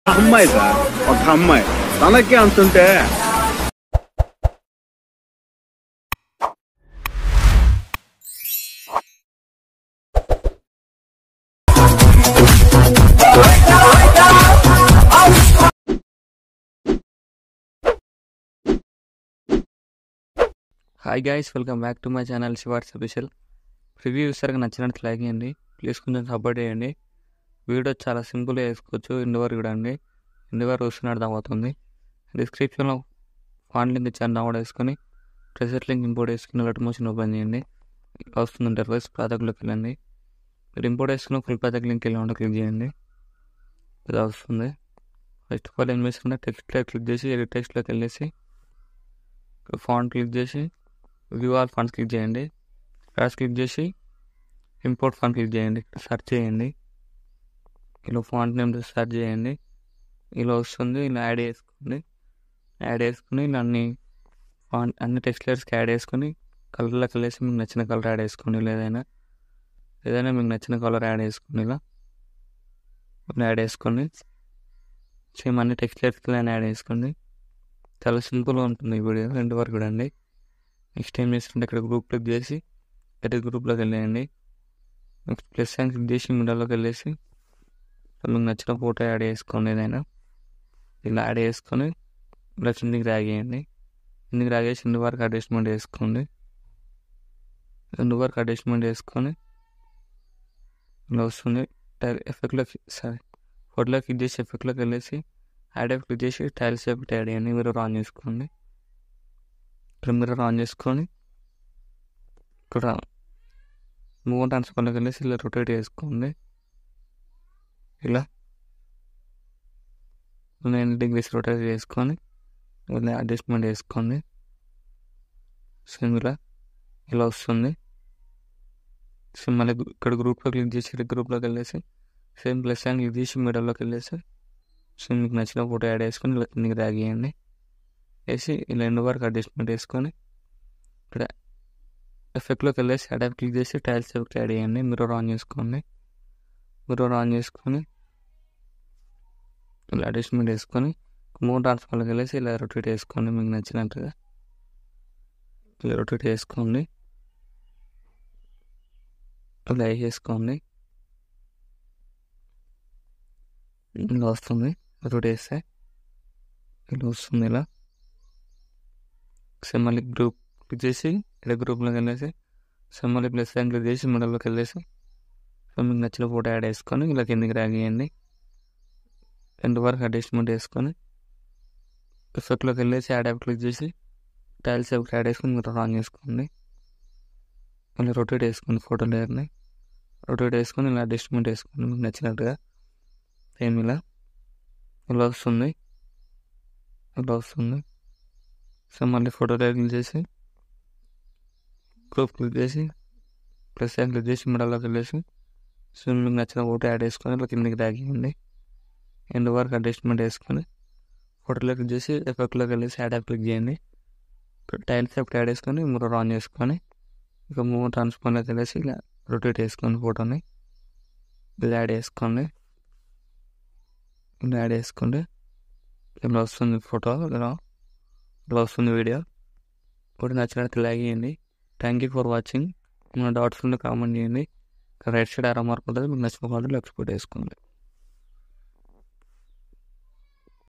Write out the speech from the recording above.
అమ్మాయి సార్ ఒక అమ్మాయి తనకే అంతుంటే hi guys welcome back to my channel శివార్స్ స్పెషల్ రివ్యూ ఇస్తారగా నచ్చినట్టు లైక్ చేయండి ప్లీజ్ కొంచెం సపోర్ట్ చేయండి వీడియో చాలా సింపుల్గా వేసుకోవచ్చు ఇండివర్ కూడా అండి ఇండివర్ వస్తున్న అర్థమవుతుంది డిస్క్రిప్షన్లో ఫాన్ లింక్ ఇచ్చాను డౌన్లోడ్ వేసుకొని ప్రెసెట్ లింక్ ఇంపోర్ట్ వేసుకుని లెట్ మోషన్ ఓపెన్ చేయండి ఇలా వస్తుంది ఇంటర్ఫేస్ ప్రాజెక్ట్లోకి వెళ్ళండి మీరు ఇంపోర్ట్ వేసుకుని ఫుల్ ప్రాజెక్ట్ లింక్ వెళ్ళి క్లిక్ చేయండి ఇలా వస్తుంది ఫస్ట్ ఆఫ్ ఆల్ ఏం చేసుకుంటే టెక్స్ట్లో క్లిక్ చేసి ఎడిట్ టెక్స్ట్లోకి వెళ్ళేసి ఫాంట్ క్లిక్ చేసి వ్యూ ఆల్ ఫండ్స్ క్లిక్ చేయండి క్రాస్ క్లిక్ చేసి ఇంపోర్ట్ ఫండ్ క్లిక్ చేయండి సెర్చ్ చేయండి ఇలా ఫాంట్ నేమ్ సెర్చ్ చేయండి ఇలా వస్తుంది ఇలా యాడ్ చేసుకోండి యాడ్ చేసుకుని ఇలా అన్ని ఫాంట్ అన్ని టెక్స్ట్ లైర్స్కి యాడ్ చేసుకొని కలర్లోకి వెళ్ళేసి మీకు నచ్చిన కలర్ యాడ్ చేసుకోండి లేదైనా ఏదైనా మీకు నచ్చిన కలర్ యాడ్ చేసుకోండి ఇలా ఇలా యాడ్ చేసుకోండి సేమ్ అన్ని టెక్స్ట్ లైర్స్కి యాడ్ చేసుకోండి చాలా సింపుల్గా ఉంటుంది ఈ వీడియో రెండు వరకు కూడా అండి నెక్స్ట్ ఏం చేస్తుంటే ఇక్కడ గ్రూప్ క్లిక్ చేసి ఎడిట్ గ్రూప్లోకి వెళ్ళేయండి నెక్స్ట్ ప్లస్ సైన్ క్లిక్ చేసి మిడల్లోకి వెళ్ళేసి మీకు నచ్చిన ఫోటో యాడ్ చేసుకోండి ఏదైనా ఇలా యాడ్ చేసుకొని ఇలా కిందికి ర్యాగ్ చేయండి కిందికి ర్యాగ్ చేసి రెండు వరకు అడ్జస్ట్మెంట్ చేసుకోండి రెండు వరకు అడ్జస్ట్మెంట్ చేసుకొని ఇలా వస్తుంది ఎఫెక్ట్లోకి సరే ఫోటోలో క్లిక్ చేసి ఎఫెక్ట్లోకి వెళ్ళేసి యాడ్ క్లిక్ చేసి టైల్స్ ఎఫెక్ట్ యాడ్ చేయండి మీరు ఆన్ చేసుకోండి ఇక్కడ మిర్రర్ ఆన్ చేసుకొని ఇక్కడ మూవ్ ట్రాన్స్ఫర్లోకి వెళ్ళేసి ఇలా రొటేట్ చేసుకోండి ఇలా నైన్ డిగ్రీస్ రొటేట్ చేసుకొని ఇలా అడ్జస్ట్మెంట్ చేసుకోండి సేమ్ ఇలా ఇలా వస్తుంది సేమ్ మళ్ళీ ఇక్కడ గ్రూప్లో క్లిక్ చేసి గ్రూప్లోకి వెళ్ళేసి సేమ్ ప్లస్ అండ్ క్లిక్ చేసి మిడల్లోకి వెళ్ళేసి సో మీకు నచ్చిన ఫోటో యాడ్ చేసుకొని ఇలా కిందకి ర్యాగ్ చేయండి వేసి ఇలా ఎండ్ వరకు అడ్జస్ట్మెంట్ వేసుకొని ఇక్కడ ఎఫెక్ట్లోకి వెళ్ళేసి అడాప్ క్లిక్ చేసి టైల్స్ ఎఫెక్ట్ యాడ్ చేయండి మిర్రర్ ఆన్ చేసుకోండి మిర్రర్ ఆన్ చేసుకొని ఇలా అడ్జస్ట్మెంట్ వేసుకొని మూడు ట్రాన్స్ఫర్లోకి వెళ్ళేసి ఇలా రొటేట్ చేసుకోండి మీకు నచ్చినట్టుగా ఇలా రొటేట్ చేసుకోండి ఇలా వేసేసుకోండి ఇలా వస్తుంది రొటేట్ వేస్తే ఇలా వస్తుంది ఇలా సో మళ్ళీ గ్రూప్ క్లిక్ చేసి ఇలా గ్రూప్లోకి వెళ్ళేసి సో మళ్ళీ ప్లస్ సైన్ క్లిక్ చేసి మిడల్లోకి వెళ్ళేసి సో మీకు నచ్చిన ఫోటో యాడ్ చేసుకొని ఇలా కిందికి ర్యాగ్ చేయండి రెండు వరకు అడ్జస్ట్మెంట్ వేసుకొని ఎఫెక్ట్లోకి వెళ్ళేసి యాడ్ యాప్ క్లిక్ చేసి టైల్స్ ఎఫెక్ట్ యాడ్ చేసుకొని మీరు ఆన్ చేసుకోండి మళ్ళీ రొటేట్ వేసుకోండి ఫోటో లేయర్ని రొటేట్ వేసుకొని ఇలా అడ్జస్ట్మెంట్ వేసుకోండి మీకు నచ్చినట్టుగా సేమ్ ఇలా ఇలా వస్తుంది ఇలా వస్తుంది సో మళ్ళీ ఫోటో క్లిక్ చేసి గ్రూప్ క్లిక్ చేసి ప్లస్ సైన్ క్లిక్ చేసి మిడల్లోకి వెళ్ళేసి సో మీకు నచ్చిన ఫోటో యాడ్ చేసుకొని ఇలా కిందకి తాగియండి ఎండ్ వరకు అడ్జస్ట్మెంట్ వేసుకొని ఫోటోలో క్లిక్ చేసి ఎఫెక్ట్లోకి వెళ్ళేసి యాడ్ యాప్ క్లిక్ చేయండి టైల్స్ ఎఫెక్ట్ యాడ్ చేసుకొని మీరు ఆన్ చేసుకొని ఇక మూవ్ ట్రాన్స్ఫర్లోకి వెళ్ళేసి ఇలా రొటేట్ చేసుకోండి ఫోటోని ఇలా యాడ్ చేసుకోండి ఇలా యాడ్ చేసుకోండి ఇలా వస్తుంది ఫోటో ఇలా ఇలా వస్తుంది వీడియో ఇప్పుడు నచ్చినట్టు లైక్ చేయండి థ్యాంక్ యూ ఫర్ వాచింగ్ మన డౌట్స్ ఉంటే కామెంట్ చేయండి రైట్ సైడ్ ఆరో మార్క్ ఉంటుంది మీకు నచ్చిన ఫోటోలు ఎక్స్పోర్ట్ చేసుకోండి